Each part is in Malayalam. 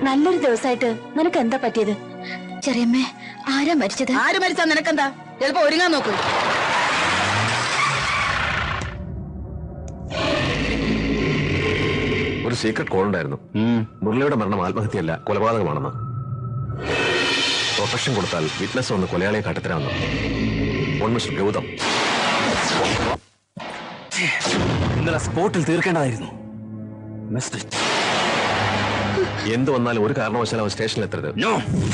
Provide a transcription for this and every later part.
നല്ലൊരു ദിവസമായിട്ട് നിനക്ക് എന്താ പറ്റിയത് ചെറിയമ്മേ ആരാ മരിച്ചത് ആര് മരിച്ചാ നിനക്കെന്താ ചിലപ്പോ ഒരുങ്ങാൻ നോക്കൂ ഒരു സീക്രട്ട് കോൾ ഉണ്ടായിരുന്നു മുരളിയുടെ മരണം ആത്മഹത്യയല്ല കൊലപാതകമാണെന്ന് പ്രൊട്ടക്ഷൻ കൊടുത്താൽ വിറ്റ്നസ് വന്ന് കൊലയാളിയെ കാട്ടത്തരാമെന്ന് വൺ മിസ്റ്റർ ഗൗതം ഇന്നലെ സ്പോട്ടിൽ തീർക്കേണ്ടതായിരുന്നു മിസ്റ്റർ എന്ത് വന്നാലും ഒരു കാരണവശാലും അവൻ സ്റ്റേഷനിൽ എത്തരുത് നോ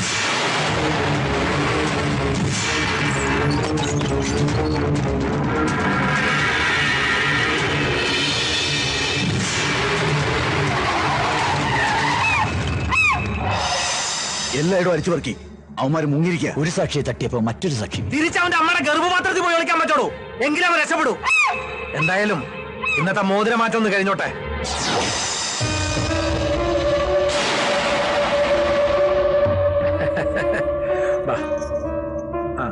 എല്ലായിടും അരിച്ചു പറക്കി അവന്മാര് മുങ്ങിരിക്കുക ഒരു സാക്ഷിയെ തട്ടിയപ്പോ മറ്റൊരു സാക്ഷി തിരിച്ചവന്റെ അമ്മയുടെ ഗർഭപാത്രത്തിൽ പോയി ഒളിക്കാൻ പറ്റുള്ളൂ എങ്കിലും അവൻ രക്ഷപ്പെടൂ എന്തായാലും ഇന്നത്തെ മോതിരമാറ്റം ഒന്ന് കഴിഞ്ഞോട്ടെ ബാ. ആ.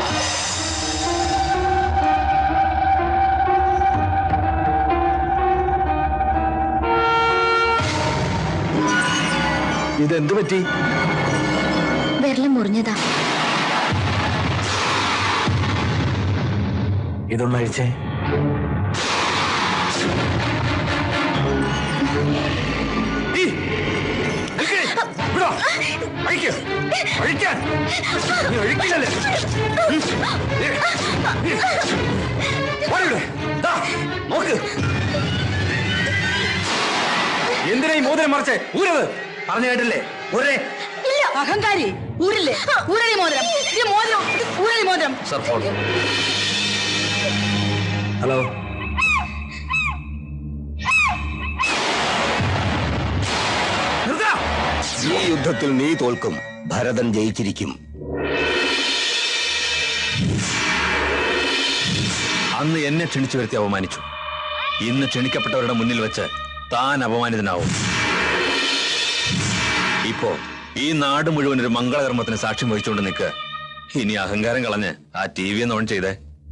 ഇതെന്ത് പറ്റി വിരളം മുറിഞ്ഞതാ ഇതൊന്ന് അഴിച്ചേ ഈ, നിൽക്ക്. വിടോ. അഴിക്ക്. അഴിക്കാൻ. നീ അഴിക്കില്ലല്ലേ? ഉം. നീ, നീ. വാ ഇവിടെ. ദാ, നോക്ക് എന്തിനാ ഈ മോതിരം മറിച്ച് ഊരത് പറഞ്ഞു കേട്ടില്ലേ ഊരേ ഇല്ല അഹങ്കാരി ഊരില്ലേ ഊരടി മോതിരം ഈ മോതിരം ഇത് ഊരടി മോതിരം സർ ഫോൺ ഹലോ നിർത്താ ഈ യുദ്ധത്തിൽ നീ തോൽക്കും ഭരതൻ ജയിച്ചിരിക്കും അന്ന് എന്നെ ക്ഷണിച്ചു വരുത്തി അപമാനിച്ചു ഇന്ന് ക്ഷണിക്കപ്പെട്ടവരുടെ മുന്നിൽ വെച്ച് താൻ അപമാനിതനാവും ഇപ്പോ ഈ നാട് മുഴുവൻ ഒരു മംഗളകർമ്മത്തിന് സാക്ഷ്യം വഹിച്ചുകൊണ്ട് നിൽക്കുക ഇനി അഹങ്കാരം കളഞ്ഞ് ആ ടി വി ഒന്ന് ഓൺ ചെയ്തേ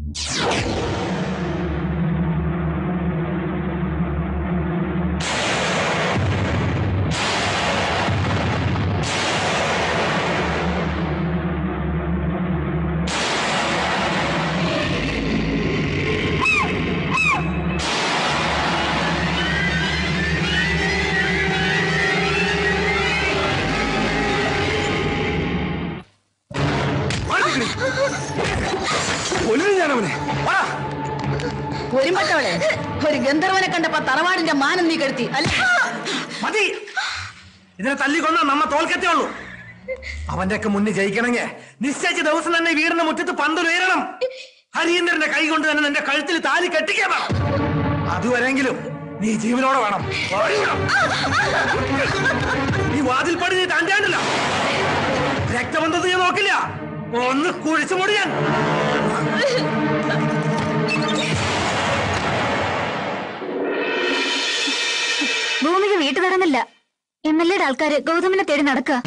കൊല്ലും ഞാൻ അവനെ വാ. ഒരുമ്പട്ടവളെ ഒരു ഗന്ധർവനെ കണ്ടപ്പോ തറവാടിന്റെ മാനം നീ കെടുത്തി അല്ല മതി ഇതിനെ തല്ലിക്കൊന്ന നമ്മ തോൽക്കത്തേ ഉള്ളൂ അവന്റെയൊക്കെ മുന്നിൽ ജയിക്കണമെങ്കിൽ നിശ്ചയിച്ച ദിവസം തന്നെ ഈ വീടിന്റെ മുറ്റത്ത് പന്തുയരണം ഹരീന്ദ്രന്റെ കൈ കൊണ്ട് തന്നെ നിന്റെ കഴുത്തിൽ താലി കെട്ടിക്കണം അതുവരെങ്കിലും നീ ജീവനോടെ വേണം ഓടിക്കണം. ഈ വാതിൽ പടി നീ താണ്ടാണ്ടില്ല രക്തബന്ധത്ത് ഞാൻ നോക്കില്ല ഒന്ന് കുഴിച്ചു മുടിയാൻ ഭൂമിക വീട്ടു തടന്നില്ല എം എൽ എയുടെ ആൾക്കാര് ഗൗതമിനെ തേടി നടക്കുക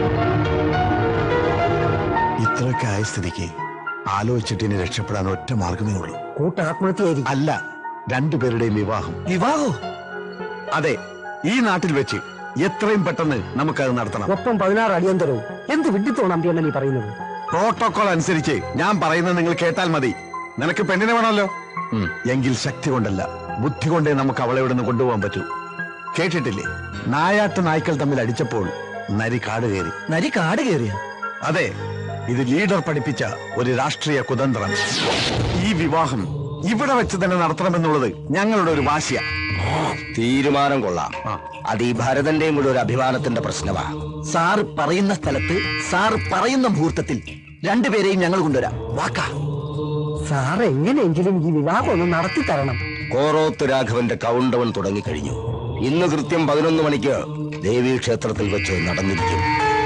ഇത്രയൊക്കെ ആയ സ്ഥിതിക്ക് ആലോചിച്ചിട്ട് ഇനി രക്ഷപ്പെടാൻ ഒറ്റ മാർഗമേ ഉള്ളൂ കൂട്ട ആത്മഹത്യയായിരിക്കും അല്ല രണ്ടുപേരുടെയും വിവാഹം വിവാഹോ അതെ ഈ നാട്ടിൽ വെച്ച് എത്രയും പെട്ടെന്ന് നമുക്കത് നടത്തണം ഒപ്പം പതിനാറ് അടിയന്തരവും എന്ത് വിഡിത്തോണം അമ്പിയണ്ണ നീ പറയുന്നത് പ്രോട്ടോകോൾ അനുസരിച്ച് ഞാൻ പറയുന്നത് നിങ്ങൾ കേട്ടാൽ മതി നിനക്ക് പെണ്ണിനെ വേണമല്ലോ ഉം, എങ്കിൽ ശക്തി കൊണ്ടല്ല ബുദ്ധി കൊണ്ടേ നമുക്ക് അവളെ ഇവിടുന്ന് കൊണ്ടുപോകാൻ പറ്റൂ കേട്ടിട്ടില്ലേ നായാട്ട് നായ്ക്കൾ തമ്മിൽ അടിച്ചപ്പോൾ നരി കാട് കയറി നരി കാട് കയറിയ അതെ ഇത് ലീഡർ പഠിപ്പിച്ച ഒരു രാഷ്ട്രീയ കുതന്ത്രം ഈ വിവാഹം ഇവിടെ വെച്ച് തന്നെ നടത്തണമെന്നുള്ളത് ഞങ്ങളുടെ ഒരു വാശിയ തീരുമാനം കൊള്ളാം അത് ഈ ഭരതന്റെയും കൂടെ ഒരു അഭിമാനത്തിന്റെ പ്രശ്നമാ സാറ് പറയുന്ന സ്ഥലത്ത് സാറ് പറയുന്ന മുഹൂർത്തത്തിൽ രണ്ടുപേരെയും ഞങ്ങൾ കൊണ്ടുവരാം വാക്കാ സാർ എങ്ങനെയെങ്കിലും ഈ വിവാഹം ഒന്ന് നടത്തി തരണം കോറോത്ത് രാഘവന്റെ കൗണ്ടവൻ തുടങ്ങിക്കഴിഞ്ഞു ഇന്ന് കൃത്യം പതിനൊന്ന് മണിക്ക് ദേവീ ക്ഷേത്രത്തിൽ വെച്ച് നടന്നിരിക്കും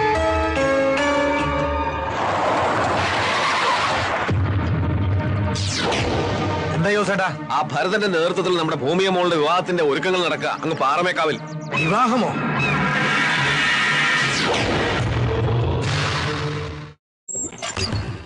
എന്താ യോസേട്ടാ ആ ഭരതന്റെ നേതൃത്വത്തിൽ നമ്മുടെ ഭൂമിയ മോളുടെ വിവാഹത്തിന്റെ ഒരുക്കങ്ങൾ നടക്കുക അങ്ങ് പാറമേക്കാവിൽ വിവാഹമോ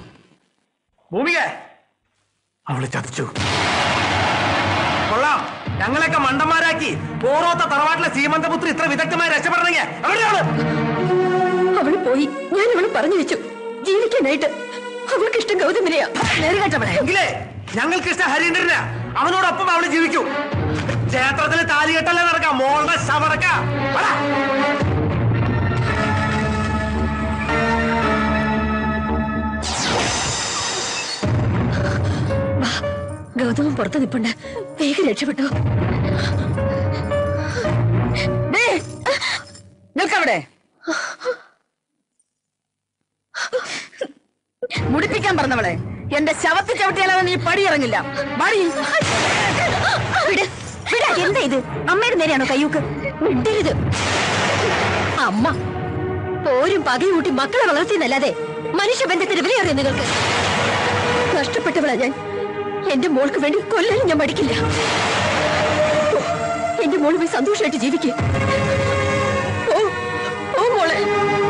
ഭൂമിക അവളെ ചതിച്ചു കൊള്ളാം ഞങ്ങളെയൊക്കെ മണ്ടന്മാരാക്കി ഓരോത്ത തറവാട്ടിലെ സീമന്തപുത്രി ഇത്ര വിദഗ്ധമായി രക്ഷപ്പെടണമെങ്കിൽ എവിടെയാണ് അവള് പോയി ഞാൻ അവള് പറഞ്ഞു വെച്ചു ജീവിക്കാനായിട്ട് അവൾക്ക് ഇഷ്ടം ഗൗതമിനെയാ നേരെ കേട്ടവളെ എങ്കിലേ ഞങ്ങൾക്ക് ഇഷ്ടം ഹരീന്ദ്രനാ അവനോടൊപ്പം അവള് ജീവിക്കൂ ക്ഷേത്രത്തിൽ താലികെട്ടല്ലേ നടക്കാം മോളുടെ ശവറക്ക വാടാ. ഗൗതമൻ പുറത്ത് നിപ്പുണ്ട് വേഗം രക്ഷപ്പെട്ടു ദേ, നിൽക്കവിടെ മുടിപ്പിക്കാൻ പറഞ്ഞവളെ എന്റെ ശവത്തിൽ ചവിട്ടിയാലോ നീ പടിയിറങ്ങില്ല പടി വിട് വിട് എന്താ ഇത് അമ്മയുടെ നേരെയാണോ കയ്യൂക്ക് മിണ്ടരുത് അമ്മ പോരും പകയും കൂട്ടി മക്കളെ വളർത്തിയെന്നല്ലാതെ മനുഷ്യബന്ധത്തിന് വിലയേറിയ നിങ്ങൾക്ക് കഷ്ടപ്പെട്ടവളാ ഞാൻ എന്റെ മോൾക്ക് വേണ്ടി കൊല്ലാനും ഞാൻ മടിക്കില്ല എന്റെ മോള് പോയി സന്തോഷമായിട്ട് ജീവിക്കേ ഓ ഓ മോളെ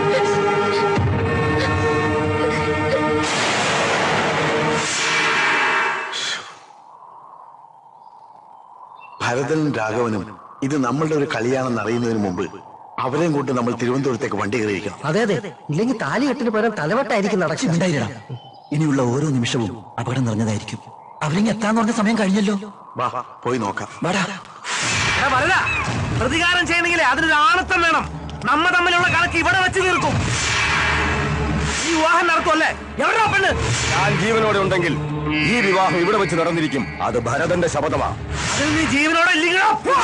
ഭരതനും രാഘവനും ഇത് നമ്മളുടെ ഒരു കളിയാണെന്ന് അറിയുന്നതിന് മുമ്പ് അവരെയും കൂട്ടി നമ്മൾ തിരുവനന്തപുരത്തേക്ക് വണ്ടി കയറിയിരിക്കണം അതെ അതെ ഇല്ലെങ്കിൽ താലി കെട്ടിന് പകരം തലവട്ടായിരിക്കും നടക്കുന്നുണ്ടായിരടാ ഇനിയുള്ള ഓരോ നിമിഷവും അപകടം നിറഞ്ഞതായിരിക്കും അവരിങ്ങ് എത്താന്ന് പറഞ്ഞ സമയം കഴിഞ്ഞല്ലോ വാ പോയി നോക്കാം വാടാ എടാ വരല പ്രതികാരം ചെയ്യണമെങ്കിൽ അതിനൊരു ആണത്തം വേണം നമ്മ തമ്മിലുള്ള കണക്ക് ഇവിടെ വെച്ച് തീർക്കും ഈ വിവാഹം നടത്തുമല്ലേ എവിടെയാ പെണ്ണ് ഞാൻ ജീവനോടെ ഉണ്ടെങ്കിൽ ഈ വിവാഹം ഇവിടെ വെച്ച് നടന്നിരിക്കും അത് ഭരതന്റെ ശപഥമാ അതിൽ നീ ജീവനോടെ ഇല്ലെങ്കിലോ പോ.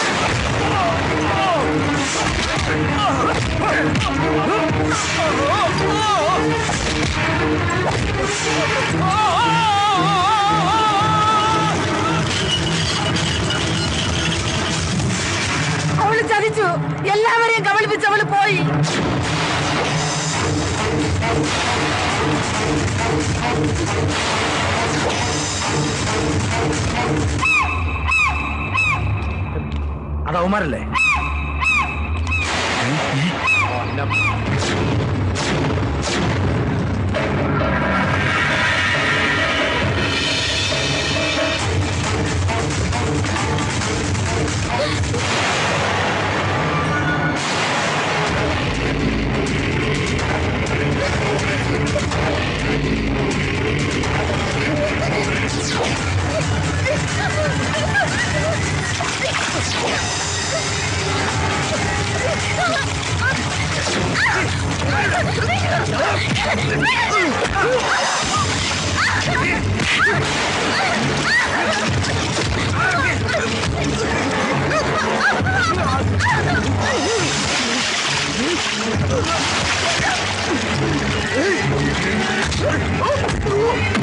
അവള് ചതിച്ചു എല്ലാവരെയും കബളിപ്പിച്ച് അവള് പോയി അത് അവന്മാരല്ലേ ആ